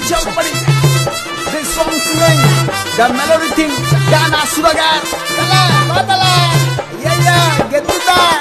Somebody, this song singing, the melody thing, Dana Suragar. Tala, batala, yeah, yeah, get to that.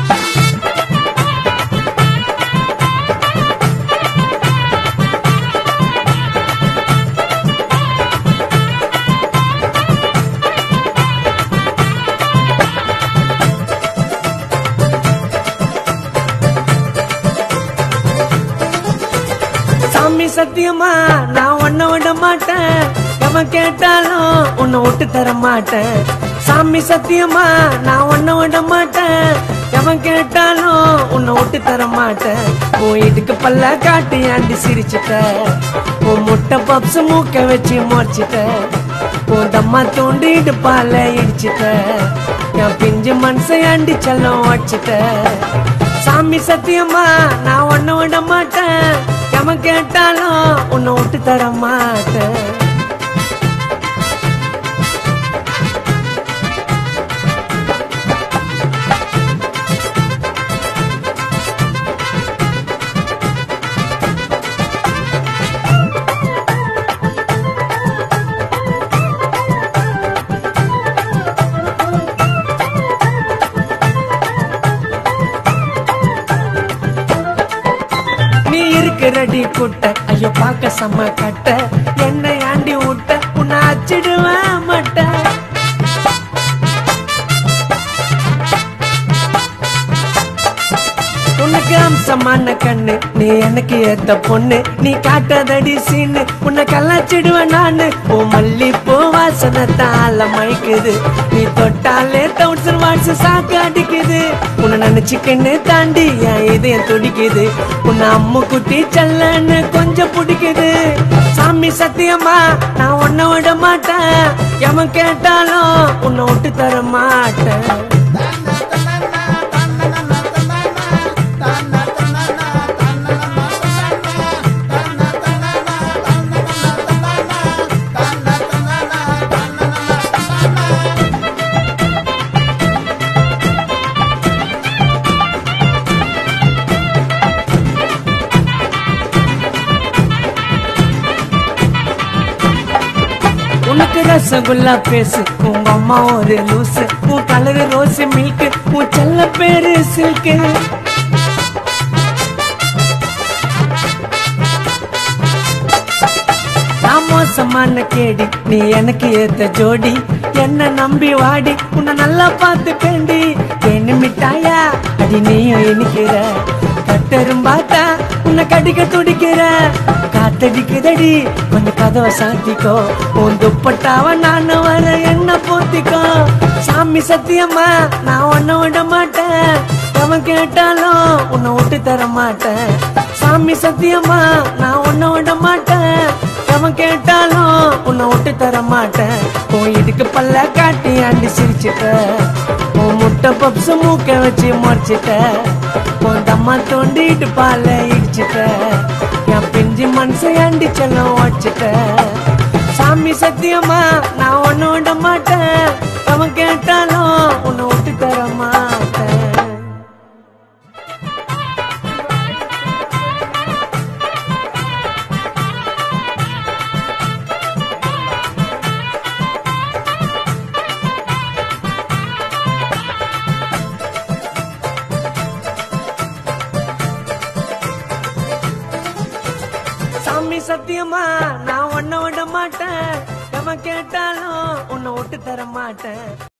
சாமி சத்தியமா நான் உன்னை விட மாட்டேன் எவன் கேட்டாலும் உன்னை விட்டு தர மாட்டேன் சாமி சத்தியமா நான் உன்னை விட மாட்டேன் எவன் கேட்டாலும் உன்னை விட்டு தர மாட்டேன் உன் இதுக்கு பல்ல காட்டி ஆண்டி சிரிச்சிட்ட உன் முட்டை பப்ஸ் மூக்க வச்சு முறைச்சிட்ட உன் தம்மா தூண்டிட்டு பால இடிச்சிட்ட என் பிஞ்சு மனசை ஆண்டி செல்லம் வச்சிட்ட சாமி சத்தியமா நான் ஒண்ணு விட மாட்டேன் எவன் கேட்டாலும் உன்னை விட்டு தர மாட்டேன் நீ இருக்கிறடி குட்ட ஐயோ பார்க்க செம்ம கட்ட என்னை ஆண்டி விட்ட உன்னை அச்சிடுவேன் மாட்டேன் உனக்கு அம்சமான கண்ணு நீ எனக்கு ஏத்த பொண்ணு நீ காட்டாதடி சீனு உன்னை கலாச்சிடுவேன் நானு ஓ மல்லிப்பூ வாசனை தாள மயக்குது நீ தொட்டாலே தௌசண்ட் வாட்ஸ் சாக்கு அடிக்குது உன்னை நினைச்சுக்கின்னு தாண்டி என் இதயம் துடிக்குது உன்னை அம்மு குட்டி செல்லன்னு கொஞ்சம் பிடிக்குது சாமி சத்தியமா நான் உன்னை விட மாட்டேன் எவன் கேட்டாலும் உன்னை விட்டு தர மாட்டேன் உனக்கு ரசகுல்லா பேசு உங்க அம்மா ஒரு லூசு உன் கலரு ரோஸ் மில்க் உன் செல்ல பேரு சில்கு நான் மோசமான கேடி நீ எனக்கு ஏத்த ஜோடி என்ன நம்பி வாடி உன்னை நல்லா பார்த்து பேண்டி என்ன மிட்டாயா அடி நீயும் இனிக்கிற கட்டெரும்பாத்தா உன்னை கடிக்க துடிக்கிற காத்தடிக்குதடி கொஞ்சம் கதவை சாத்திக்கோ உன் துப்பட்டாவ நான் வர என்ன போத்திக்கோ சாமி சத்தியமா நான் உன்னை விட மாட்டேன் எவன் கேட்டாலும் உன்னை விட்டு தர மாட்டேன் சாமி சத்தியமா நான் உன்னை விட மாட்டேன் எவன் கேட்டாலும் உன்னை விட்டு தர மாட்டேன் உன் இதுக்கு பல்ல காட்டி ஆண்டி சிரிச்சிட்ட உன் முட்டை பப்ஸ் மூக்க வச்சு முறைச்சிட்ட உன் தம்மா தோண்டிட்டு பால இடிச்சிட்ட என் பிஞ்சு மனசை ஆண்டி செல்லம் வச்சிட்ட சாமி சத்தியமா நான் ஒண்ணு விட மாட்டேன் அவன் கேட்டாலும் உன்னை விட்டு தர மாட்டேன் சாமி சத்தியமா நான் உன்னை விட மாட்டேன் எவன் கேட்டாலும் உன்னை விட்டு தர மாட்டேன்